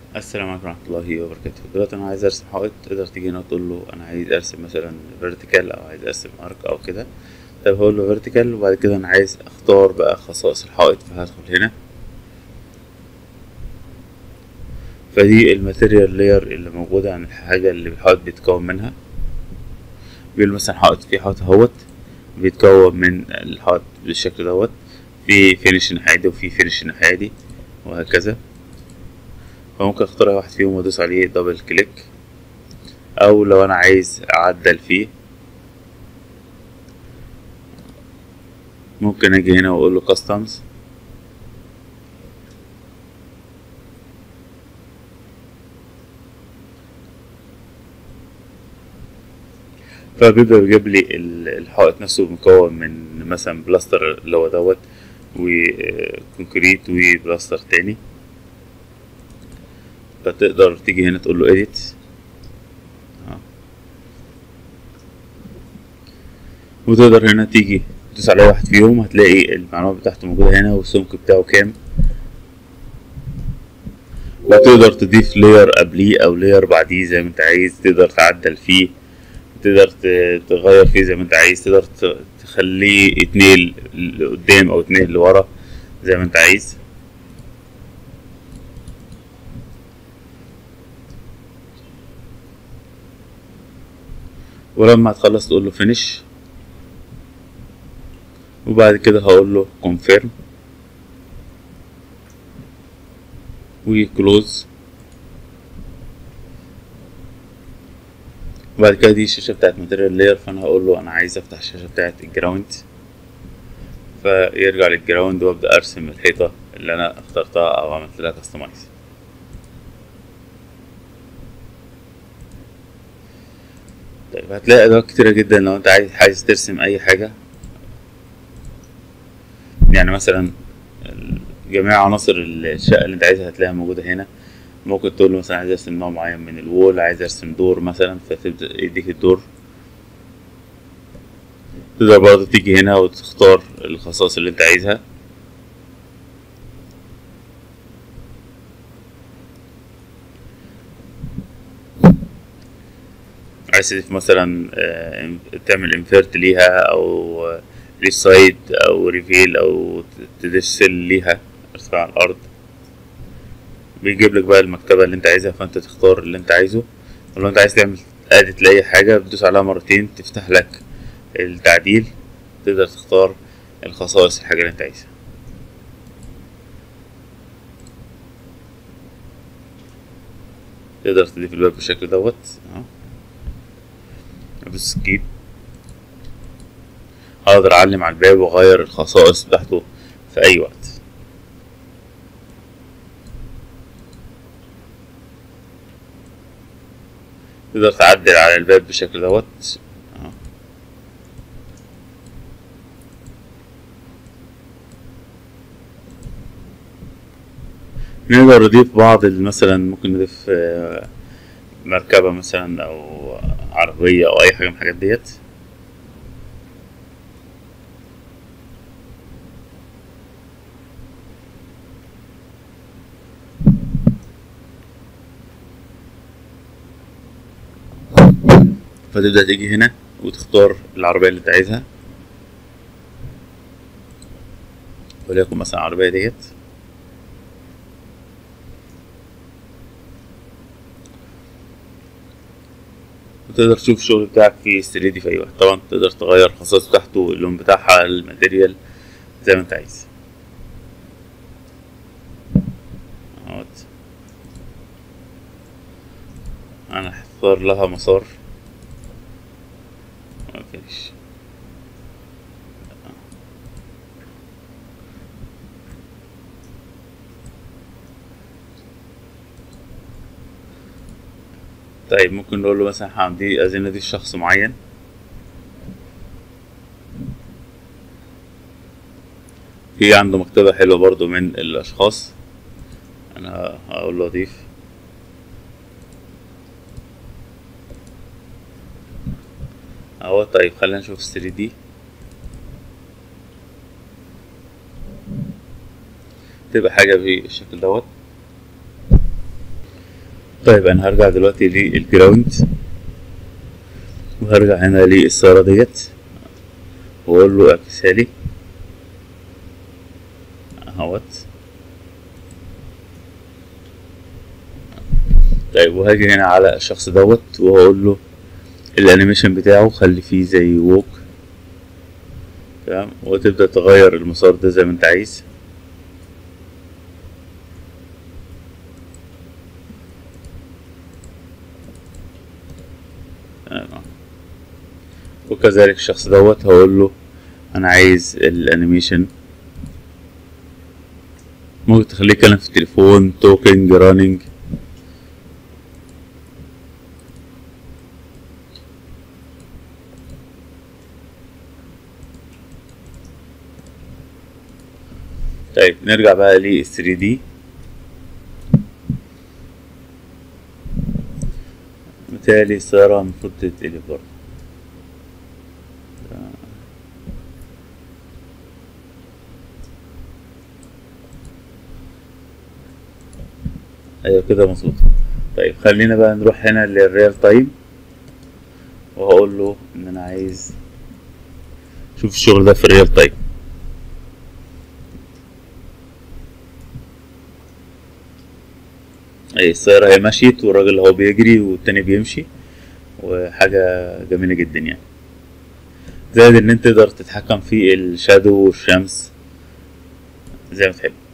السلام عليكم ورحمة الله وبركاته دلوقتي أنا عايز أرسم حائط تقدر تيجي هنا وتقول له أنا عايز أرسم مثلا فيرتيكال أو عايز أرسم أرك أو كده طب هقول له فيرتيكال وبعد كده أنا عايز أختار بقى خصائص الحائط فهدخل هنا فدي الماتيريال لاير اللي موجودة عن الحاجة اللي الحائط بيتكون منها بيقول مثلا حائط في حائط اهوت بيتكون من الحائط بالشكل دوت في فينش الناحية دي وفي فينش الناحية دي وهكذا فممكن اختار واحد فيهم وادوس عليه دبل كليك او لو انا عايز اعدل فيه ممكن اجي هنا واقول له كاستمز فبيبدأ يجيب لي الحائط نفسه مكون من مثلا بلاستر اللي هو دوت وكونكريت وبلاستر تاني فتقدر تيجي هنا تقول له edit وتقدر هنا تيجي تدوس على واحد فيهم هتلاقي المعلومات بتاعته موجودة هنا والسمك بتاعه كام وتقدر تضيف لاير قبليه او لاير بعديه زي ما انت عايز تقدر تعدل فيه تقدر تغير فيه زي ما انت عايز تقدر تخليه اتنين لقدام او اتنين لورا زي ما انت عايز ولما هتخلص تقول له فينيش وبعد كده هقول له كونفيرم وكلوز وبعد كده دي الشاشة بتاعت ماتيريال لاير فانا هقول له انا عايز افتح الشاشة بتاعت الجراوند فيرجع للجراوند وابدأ ارسم الحيطة اللي انا اخترتها او عملت لها كاستمايز طيب هتلاقي ادوات كتيرة جدا لو انت عايز عايز ترسم اي حاجة يعني مثلا جميع عناصر الشقة اللي انت عايزها هتلاقيها موجودة هنا ممكن تقول له مثلا عايز ارسم نوع معين من الوول عايز ارسم دور مثلا فتبدأ يديك الدور تقدر برضه تيجي هنا وتختار الخصائص اللي انت عايزها عايز تضيف مثلا تعمل انفيرت ليها او ليف سايد او ريفيل او تضيف سيل ليها ارتفاع الارض بيجيب لك بقى المكتبة اللي انت عايزها فانت تختار اللي انت عايزه ولو انت عايز تعمل اديت لأي حاجة بتدوس عليها مرتين تفتح لك التعديل تقدر تختار الخصائص الحاجة اللي انت عايزها تقدر تضيف الباب بالشكل دوت اهو بس سكيب اقدر اعلم على الباب واغير الخصائص بتاعته في اي وقت تقدر تعدل على الباب بالشكل دوت نقدر نضيف بعض مثلا ممكن نضيف مركبة مثلا أو عربية أو أي حاجة من الحاجات ديت فتبدأ تيجي هنا وتختار العربية اللي انت عايزها وليكن مثلا العربية ديت وتقدر تشوف الشغل بتاعك في 3 دي في اي وقت طبعا تقدر تغير الخصائص بتاعته اللون بتاعها الماتيريال زي ما انت عايز اهوت انا هختار لها مسار مفيش طيب ممكن نقول له مثلا هدي عايزين نضيف شخص معين في عنده مكتبة حلوة برضو من الأشخاص أنا هقول له أضيف اهو طيب خلينا نشوف 3 دي تبقى حاجة بالشكل دوت طيب انا هرجع دلوقتي للجراوند وهرجع هنا للسيارة ديت واقول له اعكسها لي اهوت طيب وهاجي هنا على الشخص دوت وهقول له الانيميشن بتاعه خلي فيه زي ووك تمام وتبدأ تغير المسار ده زي ما انت عايز تمام. وكذلك الشخص دوت هقول له انا عايز الانيميشن ممكن تخليه يتكلم في التليفون توكينج رانينج طيب نرجع بقى لل 3 دي متهيألي السيارة المفروض تتقلب برضه ايوه كده مظبوط طيب خلينا بقى نروح هنا للريال تايم وهقول له ان انا عايز شوف الشغل ده في الريال تايم اي السيارة هي مشيت والراجل هو بيجري والتاني بيمشي وحاجة جميلة جدا يعني زائد ان انت تقدر تتحكم في الشادو والشمس زي ما تحب